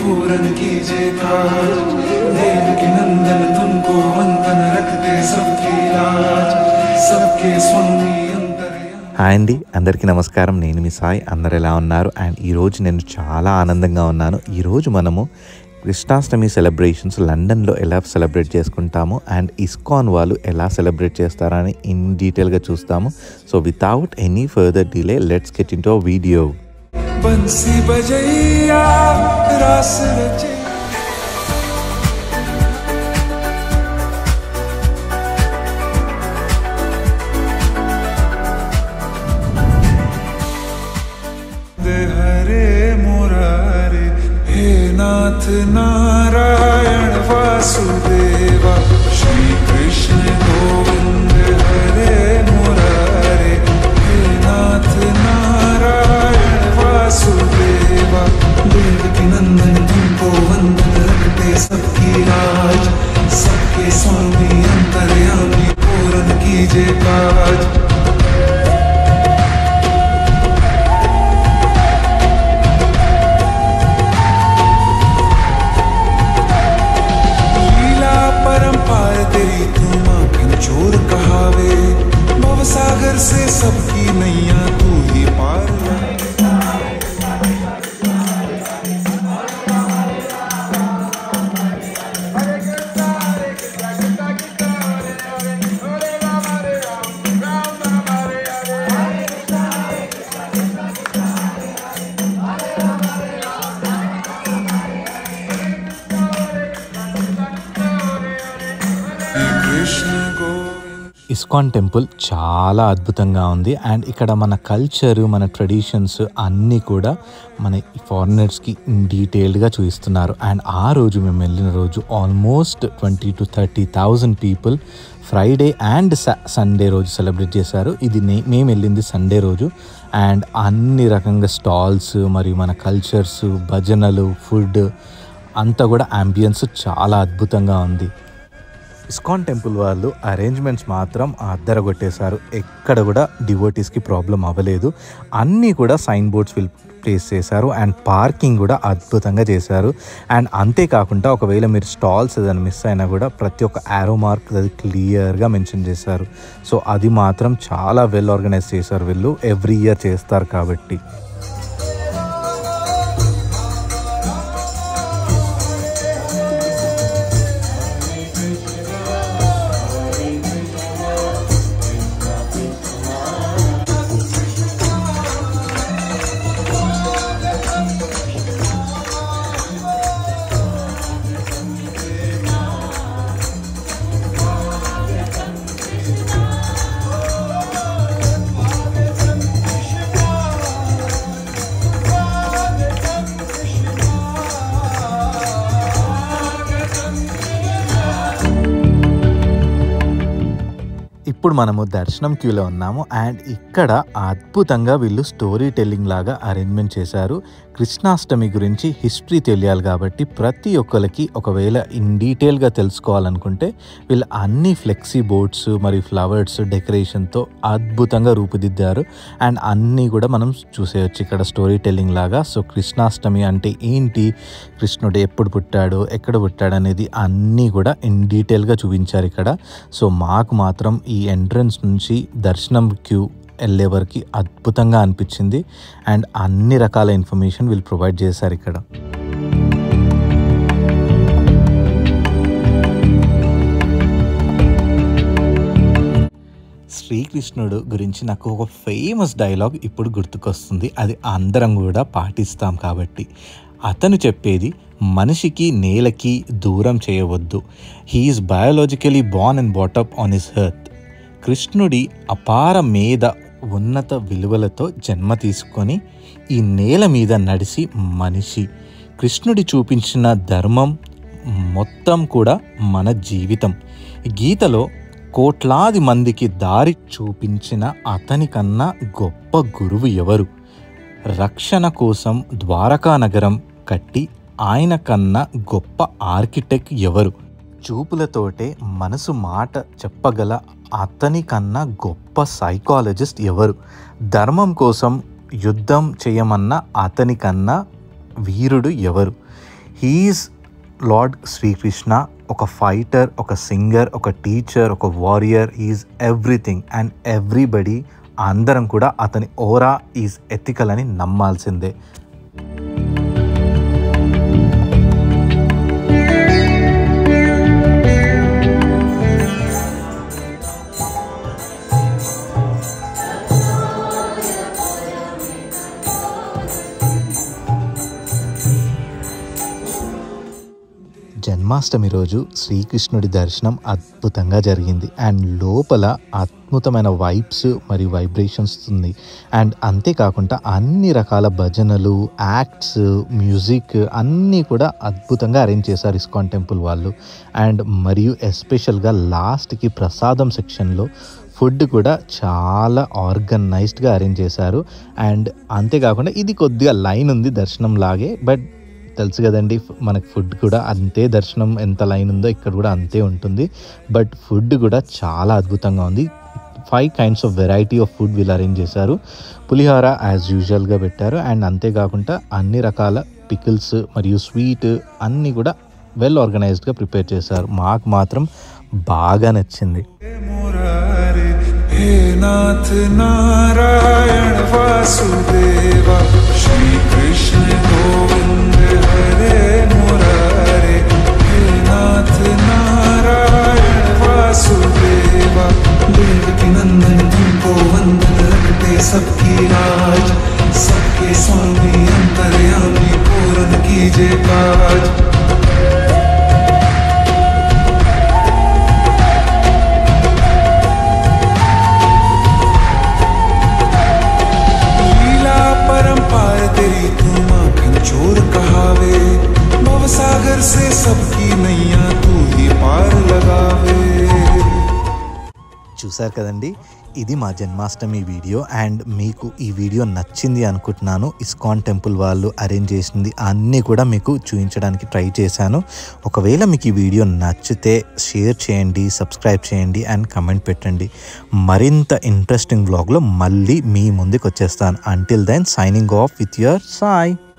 पूरन कीजिए काज देव की नंदन तुमको वंदन रखते सबकी लाज सबके स्वामी अंतर्यामी హాయ్ అండి అందరికీ నమస్కారం నేను మీ సాయి అందరు ఎలా ఉన్నారు అండ్ ఈరోజు నేను చాలా ఆనందంగా ఉన్నాను ఈరోజు మనము కృష్ణాష్టమి సెలబ్రేషన్స్ లండన్లో ఎలా సెలబ్రేట్ చేసుకుంటాము అండ్ ఇస్కాన్ వాళ్ళు ఎలా సెలబ్రేట్ చేస్తారని ఇన్ డీటెయిల్గా చూస్తాము so without any further delay let's get into video बंसी बजैया रास रचे दे हरे मुरारे हे नाथ नारायण वासुदेवा श्री कृष्ण गोविंद हरे मुरारे हे नाथ नारायण वासुदेवा देव की नंदन तुमको वंदन रखते सबकी राज सबके स्वामी अंतर्यामी पूरन कीजिए काज लीला परंपार तेरी तू माखन चोर कहावे भव सागर से सबकी नैया तू ही पार लाए। श्री कृष्ण गोविंद ఇస్కాన్ టెంపుల్ చాలా అద్భుతంగా ఉంది అండ్ ఇక్కడ మన కల్చర్ మన ట్రెడిషన్స్ అన్నీ కూడా మన ఫారినర్స్కి డీటెయిల్డ్గా చూపిస్తున్నారు అండ్ ఆ రోజు మేము వెళ్ళిన రోజు almost twenty to thirty thousand people Friday and Sunday రోజు సెలబ్రేట్ చేశారు ఇది నే మేము వెళ్ళింది సండే రోజు అండ్ అన్ని రకంగా స్టాల్స్ మరియు మన కల్చర్స్ భజనలు ఫుడ్ అంతా కూడా అంబియన్స్ చాలా అద్భుతంగా ఉంది ఇస్కాన్ టెంపుల్ వాళ్ళు అరేంజ్మెంట్స్ మాత్రం అద్దరగొట్టేశారు ఎక్కడ కూడా డివోటీస్కి ప్రాబ్లం అవ్వలేదు అన్నీ కూడా సైన్ బోర్డ్స్ విల్ ప్లేస్ చేశారు అండ్ పార్కింగ్ కూడా అద్భుతంగా చేశారు అండ్ అంతేకాకుండా ఒకవేళ మీరు స్టాల్స్ ఏదైనా మిస్ అయినా కూడా ప్రతి ఒక్క యారో మార్క్ అది క్లియర్గా మెన్షన్ చేశారు సో అది మాత్రం చాలా వెల్ ఆర్గనైజ్ చేశారు వీళ్ళు ఎవ్రీ ఇయర్ చేస్తారు కాబట్టి ఇప్పుడు మనము దర్శనం క్యూలో ఉన్నాము అండ్ ఇక్కడ అద్భుతంగా వీళ్ళు స్టోరీ టెల్లింగ్ లాగా అరేంజ్మెంట్ చేశారు కృష్ణాష్టమి గురించి హిస్టరీ తెలియాలి కాబట్టి ప్రతి ఒక్కరికి ఒకవేళ ఇన్ డీటెయిల్గా తెలుసుకోవాలనుకుంటే వీళ్ళు అన్ని ఫ్లెక్సీ బోర్డ్స్ మరియు ఫ్లవర్స్ డెకరేషన్తో అద్భుతంగా రూపుదిద్దారు అండ్ అన్నీ కూడా మనం చూసేయచ్చు ఇక్కడ స్టోరీ టెల్లింగ్ లాగా సో కృష్ణాష్టమి అంటే ఏంటి కృష్ణుడు ఎప్పుడు పుట్టాడు ఎక్కడ పుట్టాడు అనేది అన్నీ కూడా ఇన్ డీటెయిల్గా చూపించారు ఇక్కడ సో మాకు మాత్రం ఈ ఎంట్రన్స్ నుంచి దర్శనం క్యూ వెళ్ళే వరకు అద్భుతంగా అనిపించింది అండ్ అన్ని రకాల ఇన్ఫర్మేషన్ వీళ్ళు ప్రొవైడ్ చేశారు ఇక్కడ శ్రీకృష్ణుడు గురించి నాకు ఒక ఫేమస్ డైలాగ్ ఇప్పుడు గుర్తుకొస్తుంది అది అందరం కూడా పాటిస్తాం కాబట్టి అతను చెప్పేది మనిషికి నేలకి దూరం చేయవద్దు he is biologically born and brought up on his earth కృష్ణుడి అపార మేధ ఉన్నత విలువలతో జన్మ తీసుకొని ఈ నేల మీద నడిచి మనిషి కృష్ణుడి చూపించిన ధర్మం మొత్తం కూడా మన జీవితం గీతలో కోట్లాది మందికి దారి చూపించిన అతనికన్నా గొప్ప గురువు ఎవరు రక్షణ కోసం ద్వారకా నగరం కట్టి ఆయన కన్నా గొప్ప ఆర్కిటెక్ట్ ఎవరు చూపులతోటే మనసు మాట చెప్పగల అతని కన్నా గొప్ప సైకాలజిస్ట్ ఎవరు ధర్మం కోసం యుద్ధం చేయమన్న అతని కన్నా వీరుడు ఎవరు హీఈస్ లార్డ్ శ్రీకృష్ణ ఒక ఫైటర్ ఒక సింగర్ ఒక టీచర్ ఒక warrior is everything and everybody అందరం కూడా అతని ఓరా ఈజ్ ఎథికల్ అని నమ్మాల్సిందే జన్మాష్టమి రోజు శ్రీకృష్ణుడి దర్శనం అద్భుతంగా జరిగింది అండ్ లోపల అద్భుతమైన వైబ్స్ మరియు వైబ్రేషన్స్ ఉంది అండ్ అంతేకాకుండా అన్ని రకాల భజనలు యాక్ట్స్ మ్యూజిక్ అన్నీ కూడా అద్భుతంగా అరేంజ్ చేశారు ఇస్కాన్ టెంపుల్ వాళ్ళు అండ్ మరియు ఎస్పెషల్గా లాస్ట్కి ప్రసాదం సెక్షన్లో ఫుడ్ కూడా చాలా ఆర్గనైజ్డ్గా అరేంజ్ చేశారు అండ్ అంతేకాకుండా ఇది కొద్దిగా లైన్ ఉంది దర్శనం లాగే బట్ తెలుసు కదండి మనకి ఫుడ్ కూడా అంతే దర్శనం ఎంత లైన్ ఉందో ఇక్కడ కూడా అంతే ఉంటుంది బట్ ఫుడ్ కూడా చాలా అద్భుతంగా ఉంది five kinds of variety of food వీళ్ళు అరేంజ్ చేశారు పులిహోర యాజ్ యూజువల్గా పెట్టారు అండ్ అంతేకాకుండా అన్ని రకాల పికిల్స్ మరియు స్వీట్ అన్నీ కూడా వెల్ ఆర్గనైజ్డ్గా ప్రిపేర్ చేశారు మాకు మాత్రం బాగా నచ్చింది मुरारे हे नाथ नारायण वासुदेवा श्री कृष्ण गोविंद हरे मुरारे हे नाथ नारायण वासुदेवा देव की नंदन तुमको वंदन रखते सबकी राज सबके स्वामी अंतर्यामी पूर्ण कीजिए काज लीला परंपार तेरी तू माखन चोर कहावे भवसागर से सबकी नैया तू ही पार लगावे చూశారు కదండి ఇది మా జన్మాష్టమి వీడియో అండ్ మీకు ఈ వీడియో నచ్చింది అనుకుంటున్నాను ఇస్కాన్ టెంపుల్ వాళ్ళు అరేంజ్ చేసింది అన్నీ కూడా మీకు చూపించడానికి ట్రై చేశాను ఒకవేళ మీకు ఈ వీడియో నచ్చితే షేర్ చేయండి సబ్స్క్రైబ్ చేయండి అండ్ కమెంట్ పెట్టండి మరింత ఇంట్రెస్టింగ్ బ్లాగ్లో మళ్ళీ మీ ముందుకు వచ్చేస్తాను until then signing off with your Sai